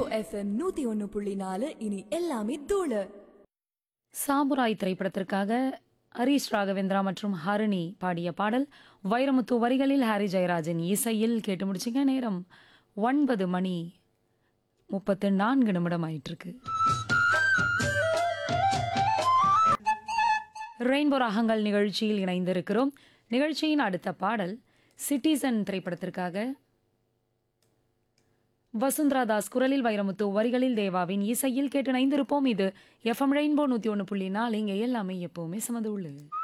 FM நூத்தி ஒன்னு புள்ளி நாலு இனி எல்லாமே தூளு சாபுராய் திரைப்படத்திற்காக ஹரீஷ் ராகவேந்திரா மற்றும் ஹரிணி பாடிய பாடல் வைரமுத்து வரிகளில் ஹாரி ஜெயராஜன் இசையில் கேட்டு முடிச்சிங்க நேரம் ஒன்பது மணி முப்பத்து நான்கு நிமிடம் ஆயிட்டிருக்கு ரெயின்போ ராகங்கள் நிகழ்ச்சியில் இணைந்திருக்கிறோம் நிகழ்ச்சியின் அடுத்த பாடல் சிட்டிசன் திரைப்படத்திற்காக வசுந்தரா தாஸ் குரலில் வைரமுத்து வரிகளில் தேவாவின் இசையில் கேட்டு இணைந்திருப்போம் இது எஃப்எம் ரெயின்போ நூற்றி ஒன்று புள்ளி நாலு இங்கே எல்லாமே எப்போவுமே சமது உள்ளது